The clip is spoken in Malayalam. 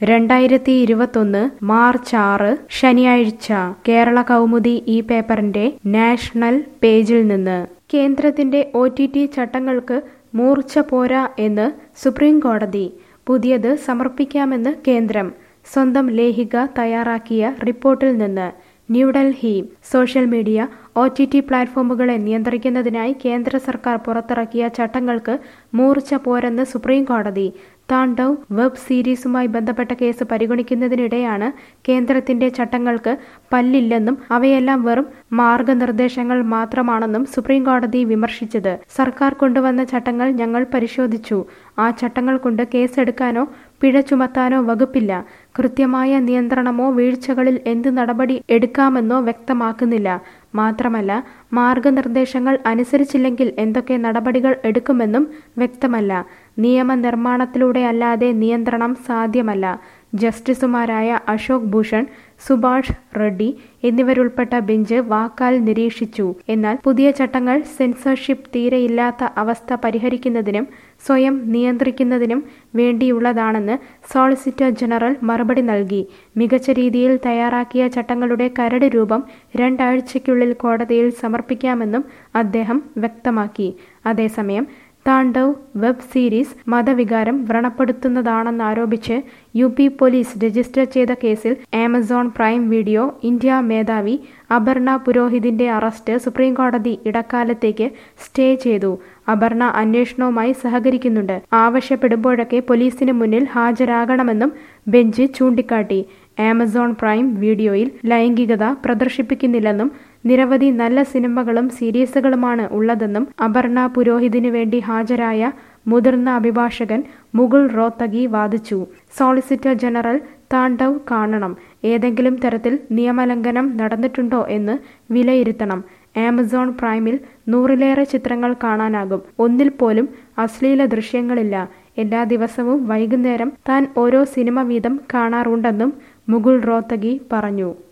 രണ്ടായിരത്തി ഇരുപത്തൊന്ന് മാർച്ച് ആറ് ശനിയാഴ്ച കേരള കൗമുദി ഈ പേപ്പറിന്റെ നാഷണൽ പേജിൽ നിന്ന് കേന്ദ്രത്തിന്റെ ഒ ടി ടി ചട്ടങ്ങൾക്ക് മൂർച്ച പോരാ എന്ന് സുപ്രീം കോടതി പുതിയത് സമർപ്പിക്കാമെന്ന് കേന്ദ്രം സ്വന്തം ലേഖിക തയ്യാറാക്കിയ റിപ്പോർട്ടിൽ നിന്ന് New Delhi social media O T T പ്ലാറ്റ്ഫോമുകളെ നിയന്ത്രിക്കുന്നതിനായി കേന്ദ്ര സർക്കാർ പുറത്തിറക്കിയ ചട്ടങ്ങൾക്ക് മൂർച്ച പോരെന്ന് സുപ്രീം കോടതി താണ്ഡവ് വെബ് സീരീസുമായി ബന്ധപ്പെട്ട കേസ് പരിഗണിക്കുന്നതിനിടെയാണ് കേന്ദ്രത്തിന്റെ ചട്ടങ്ങൾക്ക് പല്ലില്ലെന്നും അവയെല്ലാം വെറും മാർഗനിർദ്ദേശങ്ങൾ മാത്രമാണെന്നും സുപ്രീം കോടതി വിമർശിച്ചത് സർക്കാർ കൊണ്ടുവന്ന ചട്ടങ്ങൾ ഞങ്ങൾ പരിശോധിച്ചു ആ ചട്ടങ്ങൾ കൊണ്ട് കേസെടുക്കാനോ പിഴ ചുമത്താനോ വകുപ്പില്ല കൃത്യമായ നിയന്ത്രണമോ വീഴ്ചകളിൽ എന്ത് നടപടി എടുക്കാമെന്നോ വ്യക്തമാക്കുന്നില്ല മാത്രമല്ല മാർഗനിർദ്ദേശങ്ങൾ അനുസരിച്ചില്ലെങ്കിൽ എന്തൊക്കെ നടപടികൾ എടുക്കുമെന്നും വ്യക്തമല്ല നിയമനിർമ്മാണത്തിലൂടെ അല്ലാതെ നിയന്ത്രണം സാധ്യമല്ല ജസ്റ്റിസുമാരായ അശോക് ഭൂഷൺ സുഭാഷ് റെഡ്ഡി എന്നിവരുൾപ്പെട്ട ബെഞ്ച് വാക്കാൽ നിരീക്ഷിച്ചു എന്നാൽ പുതിയ ചട്ടങ്ങൾ സെൻസർഷിപ്പ് തീരെയില്ലാത്ത അവസ്ഥ പരിഹരിക്കുന്നതിനും സ്വയം നിയന്ത്രിക്കുന്നതിനും വേണ്ടിയുള്ളതാണെന്ന് സോളിസിറ്റർ ജനറൽ മറുപടി നൽകി മികച്ച രീതിയിൽ തയ്യാറാക്കിയ ചട്ടങ്ങളുടെ കരട് രൂപം രണ്ടാഴ്ചയ്ക്കുള്ളിൽ കോടതിയിൽ സമർപ്പിക്കാമെന്നും അദ്ദേഹം വ്യക്തമാക്കി അതേസമയം താണ്ഡവ് വെബ് സീരീസ് മതവികാരം വ്രണപ്പെടുത്തുന്നതാണെന്നാരോപിച്ച് യു പി പോലീസ് രജിസ്റ്റർ ചെയ്ത കേസിൽ ആമസോൺ പ്രൈം വീഡിയോ ഇന്ത്യ മേധാവി അപർണ പുരോഹിതിന്റെ അറസ്റ്റ് സുപ്രീംകോടതി ഇടക്കാലത്തേക്ക് സ്റ്റേ ചെയ്തു അപർണ അന്വേഷണവുമായി സഹകരിക്കുന്നുണ്ട് ആവശ്യപ്പെടുമ്പോഴൊക്കെ പോലീസിന് മുന്നിൽ ഹാജരാകണമെന്നും ബെഞ്ച് ചൂണ്ടിക്കാട്ടി ആമസോൺ പ്രൈം വീഡിയോയിൽ ലൈംഗികത പ്രദർശിപ്പിക്കുന്നില്ലെന്നും നിരവധി നല്ല സിനിമകളും സീരീസുകളുമാണ് ഉള്ളതെന്നും അപർണ പുരോഹിതിനു വേണ്ടി ഹാജരായ മുതിർന്ന അഭിഭാഷകൻ മുകുൾ റോത്തഗി വാദിച്ചു സോളിസിറ്റർ ജനറൽ താണ്ഡവ് കാണണം ഏതെങ്കിലും തരത്തിൽ നിയമലംഘനം നടന്നിട്ടുണ്ടോ എന്ന് വിലയിരുത്തണം ആമസോൺ പ്രൈമിൽ നൂറിലേറെ ചിത്രങ്ങൾ കാണാനാകും ഒന്നിൽ പോലും അശ്ലീല ദൃശ്യങ്ങളില്ല എല്ലാ ദിവസവും വൈകുന്നേരം താൻ ഓരോ സിനിമ വീതം കാണാറുണ്ടെന്നും മുകുൾ റോത്തഗി പറഞ്ഞു